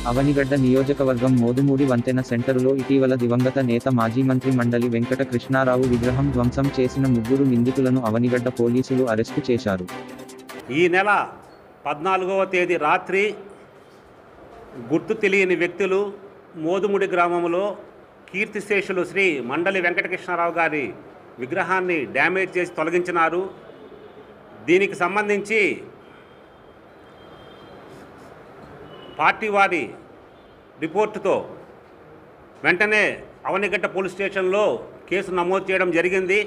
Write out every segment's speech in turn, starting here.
అవనిగడ్డ నియోజకవర్గం మోదుమూడి వంతెన సెంటరులో ఇటీవల దివంగత నేత మాజీ మంత్రి మండలి వెంకట కృష్ణారావు విగ్రహం ధ్వంసం చేసిన ముగ్గురు నిందితులను అవనిగడ్డ పోలీసులు అరెస్టు చేశారు ఈ నెల పద్నాలుగవ తేదీ రాత్రి గుర్తు తెలియని వ్యక్తులు మోదుముడి గ్రామంలో కీర్తిశేషులు శ్రీ మండలి వెంకటకృష్ణారావు గారి విగ్రహాన్ని డ్యామేజ్ చేసి తొలగించినారు దీనికి సంబంధించి పార్టీ వారి రిపోర్టుతో వెంటనే అవనిగడ్డ పోలీస్ స్టేషన్లో కేసు నమోదు చేయడం జరిగింది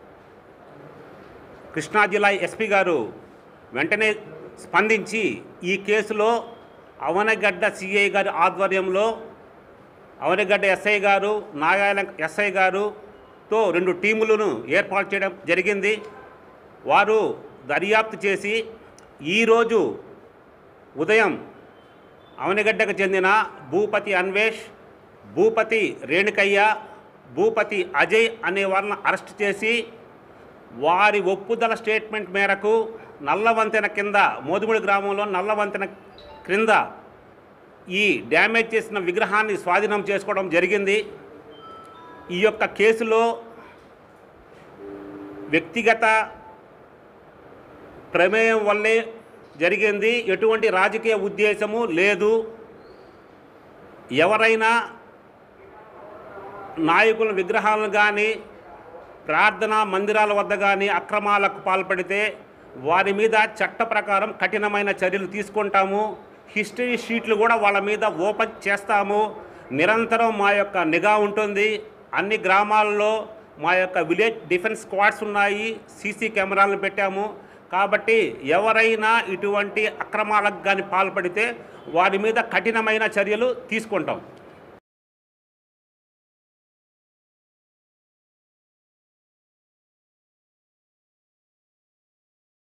కృష్ణా జిల్లా ఎస్పీ గారు వెంటనే స్పందించి ఈ కేసులో అవనగడ్డ సిఐ గారి ఆధ్వర్యంలో అవనగడ్డ ఎస్ఐ గారు నాగాయల ఎస్ఐ గారుతో రెండు టీములను ఏర్పాటు చేయడం జరిగింది వారు దర్యాప్తు చేసి ఈరోజు ఉదయం అవనిగడ్డకు చెందిన భూపతి అన్వేష్ భూపతి రేణుకయ్య భూపతి అజయ్ అనే వారిని అరెస్ట్ చేసి వారి ఒప్పుదల స్టేట్మెంట్ మేరకు నల్లవంతెన కింద మోదుముడి గ్రామంలో నల్లవంతెన క్రింద ఈ డ్యామేజ్ చేసిన విగ్రహాన్ని స్వాధీనం చేసుకోవడం జరిగింది ఈ యొక్క కేసులో వ్యక్తిగత ప్రమేయం వల్లే జరిగింది ఎటువంటి రాజకీయ ఉద్దేశము లేదు ఎవరైనా నాయకుల విగ్రహాలను కానీ ప్రార్థనా మందిరాల వద్ద కానీ అక్రమాలకు పాల్పడితే వారి మీద చట్ట ప్రకారం కఠినమైన చర్యలు తీసుకుంటాము హిస్టరీ షీట్లు కూడా వాళ్ళ మీద ఓపెన్ చేస్తాము నిరంతరం మా యొక్క నిఘా ఉంటుంది అన్ని గ్రామాల్లో మా యొక్క విలేజ్ డిఫెన్స్ స్క్వాడ్స్ ఉన్నాయి సీసీ కెమెరాలను పెట్టాము కాబట్టి ఎవరైనా ఇటువంటి అక్రమాలకు కానీ పాల్పడితే వారి మీద కఠినమైన చర్యలు తీసుకుంటాం